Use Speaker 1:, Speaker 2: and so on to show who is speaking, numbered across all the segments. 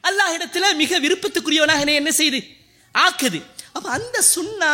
Speaker 1: அல்லாஹ் இடத்துல மிக விருப்பத்துக்குரியவனாக என்னை என்ன செய்யுது ஆக்குது அப்ப அந்த சுன்னா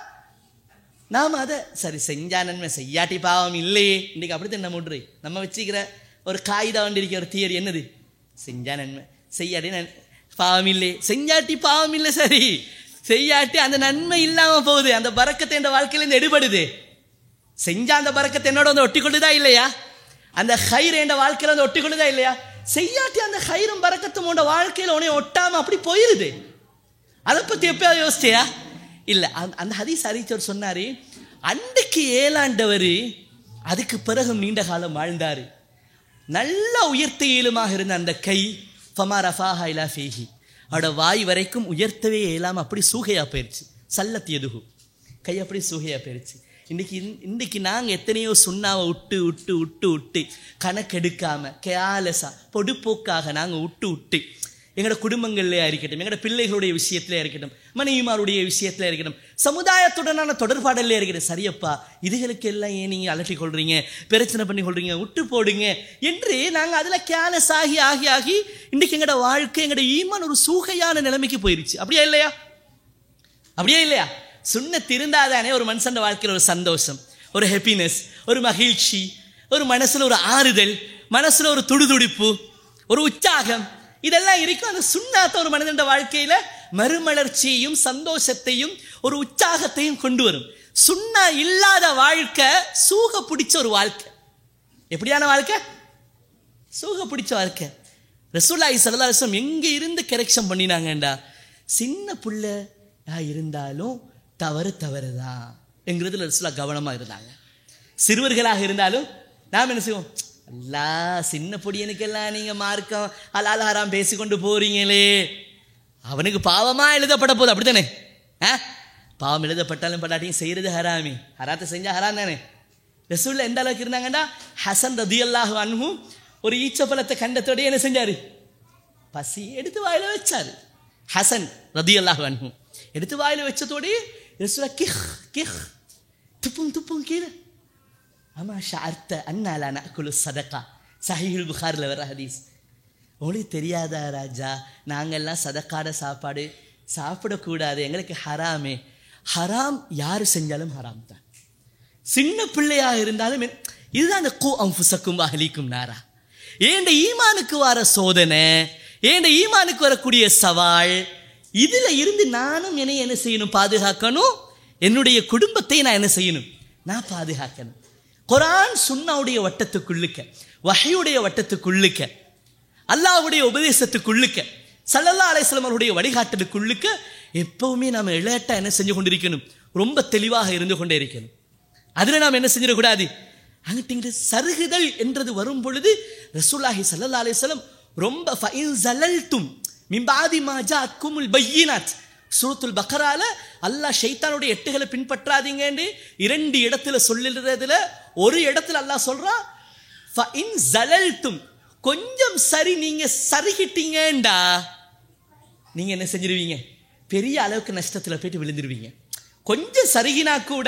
Speaker 1: நாம அதை சரி செஞ்சா நன்மை செய்யாட்டி பாவம் இல்லையே இன்னைக்கு அப்படித்தான் நம்ம விட்ரு நம்ம வச்சுக்கிற ஒரு காகிதா வண்டி இருக்கிற ஒரு தியரி என்னது செஞ்சா நன்மை செய்யாட்டி நன் பாவம் இல்லை செஞ்சாட்டி பாவம் இல்லை சரி செய்யாட்டி அந்த நன்மை இல்லாம போகுது அந்த பறக்கத்தை இந்த வாழ்க்கையிலேருந்து எடுபடுது செஞ்சா அந்த பறக்கத்தை என்னோட வந்து ஒட்டி கொள்ளுதா இல்லையா அந்த ஹைர் என்ற வாழ்க்கையில வந்து ஒட்டி கொள்ளுதா இல்லையா செய்யாட்டி அந்த ஹைரும் பறக்கத்தும் உன்னோட வாழ்க்கையில உன்னை ஒட்டாம அப்படி போயிருது அதை பத்தி எப்பயாவது யோசிச்சியா இல்ல அந்த- அந்த ஹதீஸ் அறிச்சவர் சொன்னாரு அன்றைக்கு ஏழாண்டவர் அதுக்கு பிறகு நீண்ட காலம் வாழ்ந்தாரு நல்ல உயர்த்த இயலுமாக இருந்த அந்த கை ஃபமா ரஃபாஹா இலா ஃபீஹி அவட வாய் வரைக்கும் உயர்த்தவே இயலாம அப்படி சூகையா போயிருச்சு சல்லத் எதுகு கை அப்படி சூகையா போயிருச்சு இன்னைக்கு இந்த- இன்னைக்கு நாங்க எத்தனையோ சுண்ணாவை விட்டு விட்டு விட்டு விட்டு கணக்கெடுக்காம கேலஸா பொடுப்போக்காக நாங்க விட்டு விட்டு எங்களோட குடும்பங்கள்லயா இருக்கட்டும் எங்களோட பிள்ளைகளுடைய விஷயத்துல இருக்கட்டும் மனைவிமாருடைய விஷயத்துல இருக்கட்டும் சமுதாயத்துடனான தொடர்பாடல்ல இருக்கட்டும் சரியப்பா இதுகளுக்கு எல்லாம் ஏன் நீங்க அலட்டி கொள்றீங்க பிரச்சனை பண்ணி கொள்றீங்க விட்டு போடுங்க என்று நாங்க அதுல கேலஸ் ஆகி ஆகி ஆகி இன்னைக்கு எங்களோட வாழ்க்கை எங்களோட ஈமான் ஒரு சூகையான நிலைமைக்கு போயிருச்சு அப்படியா இல்லையா அப்படியே இல்லையா சுண்ணத் இருந்தாதானே ஒரு மனுஷன் வாழ்க்கையில் ஒரு சந்தோஷம் ஒரு ஹாப்பினஸ் ஒரு மகிழ்ச்சி ஒரு மனசுல ஒரு ஆறுதல் மனசுல ஒரு துடிதுடிப்பு ஒரு உற்சாகம் இதெல்லாம் இருக்கும் அந்த சுண்ணாத்த ஒரு மனிதன் வாழ்க்கையில மறுமலர்ச்சியையும் சந்தோஷத்தையும் ஒரு உற்சாகத்தையும் கொண்டு வரும் சுண்ணா இல்லாத வாழ்க்கை சூக பிடிச்ச ஒரு வாழ்க்கை எப்படியான வாழ்க்கை சூக பிடிச்ச வாழ்க்கை ரசூலாய் சல்லாசம் எங்க இருந்து கரெக்ஷன் பண்ணினாங்கண்டா சின்ன புள்ளையா இருந்தாலும் தவறு தவறுதான் என்கிறதுல ரசூலா கவனமா இருந்தாங்க சிறுவர்களாக இருந்தாலும் நாம் என்ன செய்வோம் அல்லா சின்ன பொடியனுக்கெல்லாம் நீங்க மார்க்கம் அலால் ஹராம் பேசிக்கொண்டு போறீங்களே அவனுக்கு பாவமா எழுதப்பட போகுது அப்படித்தானே ஆ பாவம் எழுதப்பட்டாலும் பட்டாட்டியும் செய்யறது ஹராமி ஹராத்தை செஞ்சா ஹராம் தானே ரசூல்ல எந்த அளவுக்கு இருந்தாங்கன்னா ஹசன் ரதி அல்லாஹு அன்ஹு ஒரு ஈச்சப்பழத்தை கண்டத்தோட என்ன செஞ்சாரு பசி எடுத்து வாயில வச்சாரு ஹசன் ரதி அல்லாஹு அன்ஹு எடுத்து வாயில வச்சதோடய ரசூலா கிஹ் கிஹ் துப்பும் துப்பும் கீழே ஆமா ஷார்த்த அண்ணாலா நக்குலு சதக்கா சஹீஹுல் புகாரில் வர ஹதீஸ் உங்களுக்கு தெரியாதா ராஜா நாங்கெல்லாம் சதக்காட சாப்பாடு சாப்பிடக்கூடாது எங்களுக்கு ஹராமே ஹராம் யார் செஞ்சாலும் ஹராம் தான் சின்ன பிள்ளையாக இருந்தாலும் என்- இதுதான் அந்த கூ அம்புசக்கும் அகலிக்கும் நாரா ஏண்ட ஈமானுக்கு வர சோதனை ஏண்ட ஈமானுக்கு வரக்கூடிய சவால் இதுல இருந்து நானும் என்னை என்ன செய்யணும் பாதுகாக்கணும் என்னுடைய குடும்பத்தை நான் என்ன செய்யணும் நான் பாதுகாக்கணும் குரான் சுன்னாவுடைய வட்டத்துக்குள்ளுக்க வஹையுடைய வட்டத்துக்குள்ளுக்க அல்லாஹ்வுடைய உபதேசத்துக்குள்ளுக்க சல்லல்லா அலைஹிஸ்ஸலாம் அவருடைய வழிகாட்டலுக்குள்ளுக்க எப்பவுமே நாம இளையட்டா என்ன செஞ்சு கொண்டிருக்கணும் ரொம்ப தெளிவாக இருந்து கொண்டே இருக்கணும் அதுல நாம் என்ன செஞ்சிடக்கூடாது அங்கிட்டு இங்கிட்டு சருகுதல் என்றது வரும் பொழுது ரசூலாஹி சல்லல்லா அலைஹிஸ்ஸலாம் ரொம்ப ஃபைன் ஜலல்தும் மிம்பாதி மாஜா அக்குமுல் பையினாத் சூரத்துல் பக்கரால அல்லாஹ் ஷைத்தானுடைய எட்டுகளை பின்பற்றாதீங்கன்னு இரண்டு இடத்துல சொல்லுறதுல ஒரு இடத்துல அல்லாஹ் சொல்றான் ஃபைன் ஜலல்தும் கொஞ்சம் சரி நீங்க சருகிட்டீங்கண்டா நீங்க என்ன செஞ்சிருவீங்க பெரிய அளவுக்கு நஷ்டத்துல போயிட்டு விழுந்துருவீங்க கொஞ்சம் சருகினா கூட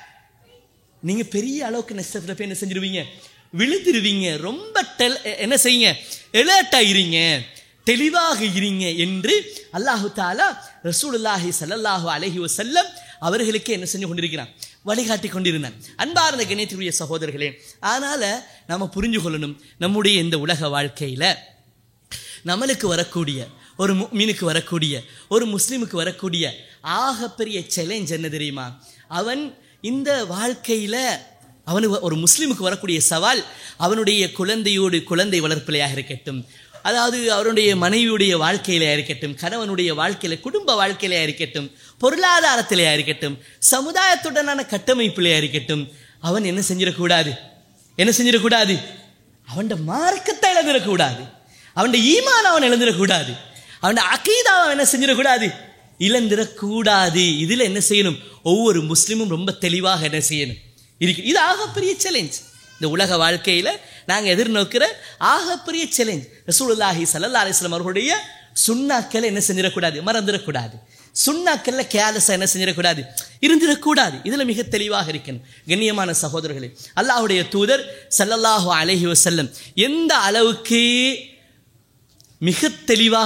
Speaker 1: நீங்க பெரிய அளவுக்கு நஷ்டத்துல போய் என்ன செஞ்சிருவீங்க விழுந்துருவீங்க ரொம்ப டெல் என்ன செய்யுங்க எலர்ட்டா இருங்க தெளிவாக இருங்க என்று அல்லாஹு தாலா ரசூலுல்லாஹி ஸல்லல்லாஹு அலைஹி வஸல்லம் அவர்களுக்கு என்ன செஞ்சு கொண்டிருக்கிறான் வழிகாட்டி கொண்டிருந்தான் அன்பார்ந்த கணியத்திற்குரிய சகோதரர்களே அதனால நாம புரிஞ்சு கொள்ளணும் நம்முடைய இந்த உலக வாழ்க்கையில நம்மளுக்கு வரக்கூடிய ஒரு மீனுக்கு வரக்கூடிய ஒரு முஸ்லீமுக்கு வரக்கூடிய ஆகப்பெரிய சேலஞ்ச் என்ன தெரியுமா அவன் இந்த வாழ்க்கையில அவனுக்கு ஒரு முஸ்லீமுக்கு வரக்கூடிய சவால் அவனுடைய குழந்தையோடு குழந்தை வளர்ப்பிலையாக இருக்கட்டும் அதாவது அவருடைய மனைவியுடைய வாழ்க்கையில இருக்கட்டும் கணவனுடைய வாழ்க்கையில குடும்ப வாழ்க்கையில இருக்கட்டும் பொருளாதாரத்திலேயா இருக்கட்டும் சமுதாயத்துடனான கட்டமைப்பிலையா இருக்கட்டும் அவன் என்ன செஞ்சிடக்கூடாது என்ன செஞ்சிடக்கூடாது அவன் மார்க்கத்தை இழந்துடக்கூடாது அவன் ஈமான் அவன் இழந்துடக்கூடாது அவன் அகீதா அவன் என்ன செஞ்சிடக்கூடாது இழந்துடக்கூடாது இதுல என்ன செய்யணும் ஒவ்வொரு முஸ்லிமும் ரொம்ப தெளிவாக என்ன செய்யணும் இருக்கு இது ஆகப்பெரிய சேலஞ்ச் இந்த உலக வாழ்க்கையில நாங்க எதிர்நோக்கிற ஆகப்பெரிய சேலஞ்ச் ரசூலுல்லாஹி ஸல்லல்லாஹு அலைஹி வஸல்லம் அவர்களுடைய சுண்ணாக்களை என்ன செஞ்சிடக்கூடாது மறந்துடக்கூடாது சுண்ணாக்கள்ல கேலஸா என்ன செஞ்சிடக்கூடாது இருந்திடக்கூடாது இதுல மிக தெளிவாக இருக்கணும் கண்ணியமான சகோதரர்களே அல்லாஹ்வுடைய தூதர் ஸல்லல்லாஹு அலைஹி வஸல்லம் எந்த அளவுக்கு மிக தெளிவாக